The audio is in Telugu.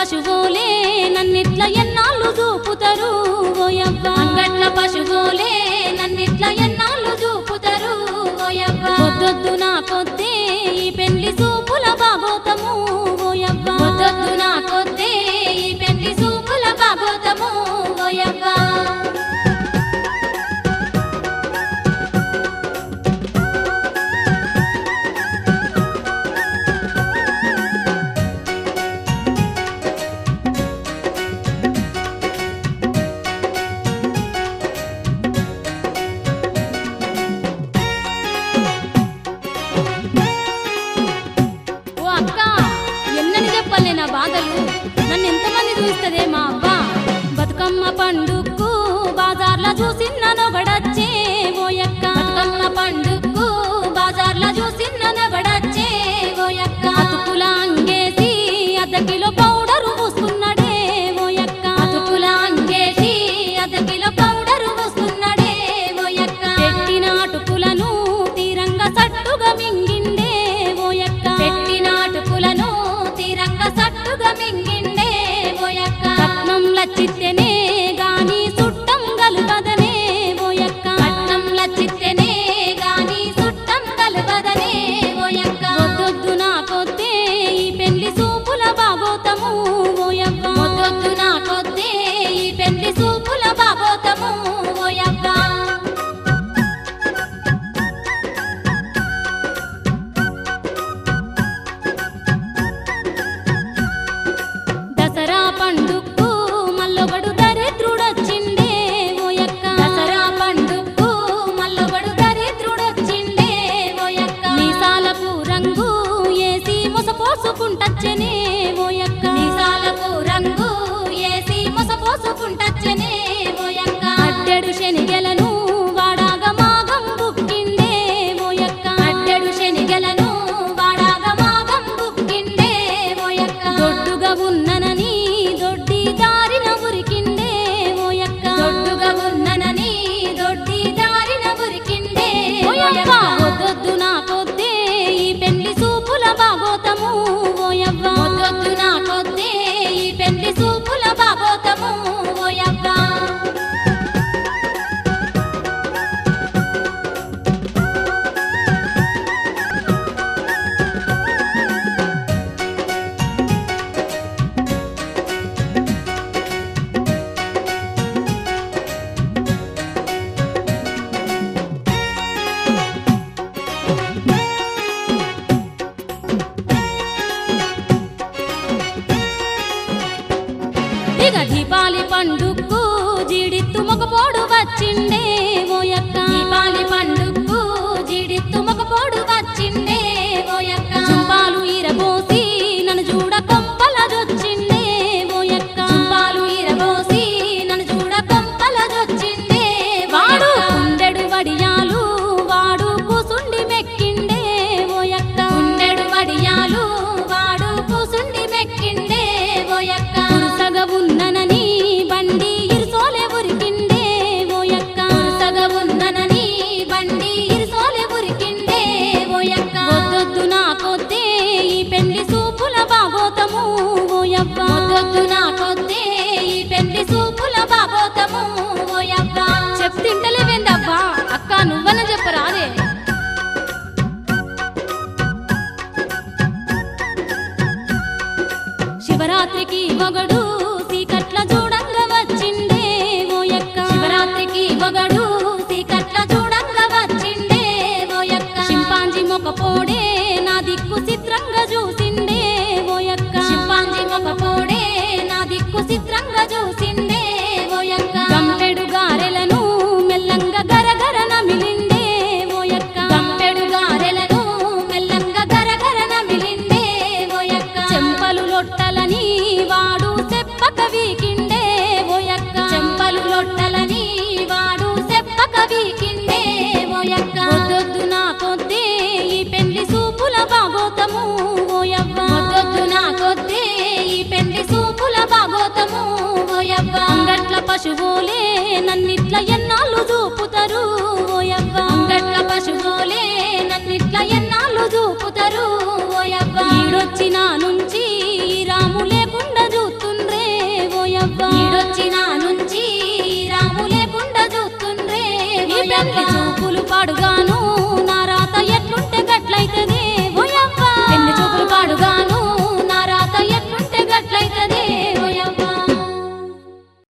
పశువులే నన్నిట్ల ఎన్నాళ్ళు చూపుతారు ఓయవ్వ అంగట్ల పశువులే నన్నిట్ల ఎన్నాళ్ళు చూపుతారు ఓయవ్వ పొద్దొద్దు నా కొద్దే ఈ పెళ్లి సూపుల బాగోతము ఓయవ్వ పొద్దొద్దు నా కొద్దే ఈ పెళ్లి సూపుల బాగోతము ఓయవ్వ ఓ అక్క ఎన్నని చెప్పలే నా బాధలు నన్ను ఎంతమంది చూస్తుందే మా అవ్వ బతుకమ్మ పండుగకు బాజార్ల చూసిన నొగడచ్చే ఓయక్క బతుకమ్మ పండుగకు బాజార్ల చూసిన నొగడచ్చే ఓయక్క అతుకుల అంగేసి అర్ధ కిలో పౌడరు పూసుకున్నాడే ఓయక్క అతుకుల అంగేసి అర్ధ కిలో పౌడరు పూసుకున్నాడే ఓయక్క పెట్టిన అటుకులను తీరంగా సట్టుగా మింగిండే ఓయక్క పెట్టిన అటుకులను తీరంగా సట్టుగా మింగిండే ఓయక్క కట్నం లచ్చిత్తేనే గాని సుట్టం గలుగదనే ఓయక్క కట్నం లచ్చిత్తేనే గాని సుట్టం గలుగదనే ఓయక్క వద్దొద్దు నా కొద్దే ఈ పెళ్లి సూపుల బాగోతము ఓయవ్వ వద్దొద్దు నా కొద్దే ఈ పెళ్లి సూపుల బాగోతము ఓయవ్వ దసరా పండుగకు మల్లొగడు దరిద్రుడొచ్చిండే ఓయక్క దసరా పండుగకు మల్లొగడు దరిద్రుడొచ్చిండే ఓయక్క మీసాలకు రంగు ఏసి మొసపోసుకుంటచ్చనే ఓయక్క మీసాలకు రంగు ఏసి మొసపోసుకుంటచ్చనే ఓయక్క అడ్డెడు శనిగెలను వాడాగ మాగం బుక్కిండే ఓయక్క అడ్డెడు శనిగెలను వాడాగ మాగం బుక్కిండే ఓయక్క దొడ్డుగా ఉన్ననని దొడ్డి దారిన ఉరికిండే ఓయక్క దొడ్డుగా ఉన్ననని దొడ్డి దారిన ఉరికిండే ఓయక్క వద్దొద్దు నా కొద్దే ఈ పెళ్లి సూపుల బాగోతము ఓయవ్వ వద్దొద్దు నా కొద్దే ఈ పెళ్లి సూపుల బాగోతము ఓయవ్వ ఇక దీపాలి పండుగకు జీడిత్తు మొగపోడు వచ్చిండే ఓయక్క దీపాలి పండుగకు జీడిత్తు మొగపోడు వచ్చిండే ఓయక్క చుంపాలు ఈరబోసి నన్ను చూడ కొంపల జొచ్చిండే ఓయక్క చుంపాలు ఈరబోసి నన్ను చూడ కొంపల జొచ్చిండే వాడు ఉండెడు వడియాలు వాడు కూసుండి మెక్కిండే ఓయక్క ఉండెడు వడియాలు వాడు కూసుండి మెక్కిండే ఓయక్క కురుసగ ఉన్ననని బండి ఇరుసోలే ఉరికిండే ఓయక్క కురుసగ ఉన్ననని బండి ఇరుసోలే ఉరికిండే ఓయక్క వద్దొద్దు నా కొద్దే ఈ పెళ్లి సూపుల బాగోతము ఓయవ్వ వద్దొద్దు నా కొద్దే ఈ పెళ్లి సూపుల బాగోతము ఓయవ్వ చెప్తింటలేవేందవ్వా అక్క నువ్వన చెప్పరాదే శివరాత్రికి మొగడు సీకట్ల చూడంగా వచ్చిండే ఓయక్క శివరాత్రికి మొగడు సీకట్ల చూడంగా వచ్చిండే ఓయక్క చింపాంజీ మొక పోడే నా దిక్కు చిత్రంగా చూసిండే ఓయక్క చింపాంజీ మొక పోడే నా దిక్కు చిత్రంగా చూసిండే ఓయక్క గంపెడు గారెలను మెల్లంగా గరగర నమిలిండే ఓయక్క గంపెడు గారెలను మెల్లంగా గరగర నమిలిండే ఓయక్క చెంపలు లొట్టలని వాడు చెప్పక వీకిండే ఓయక్క చెంపలు లొట్టలని వాడు చెప్పక వీకిండే ఓయక్క వద్దొద్దు నా కొద్దే ఈ పెళ్లి సూపుల బాగోతము ఓయవ్వ వద్దొద్దు నా కొద్దే ఈ పెళ్లి సూపుల బాగోతము ఓయవ్వ అంగట్ల పశువులే నన్నిట్ల ఎన్నాళ్ళు చూపుతారు ఓయవ్వ అంగట్ల పశువులే నన్నిట్ల ఎన్నాళ్ళు చూపుతారు ఓయవ్వ ఈడొచ్చినాను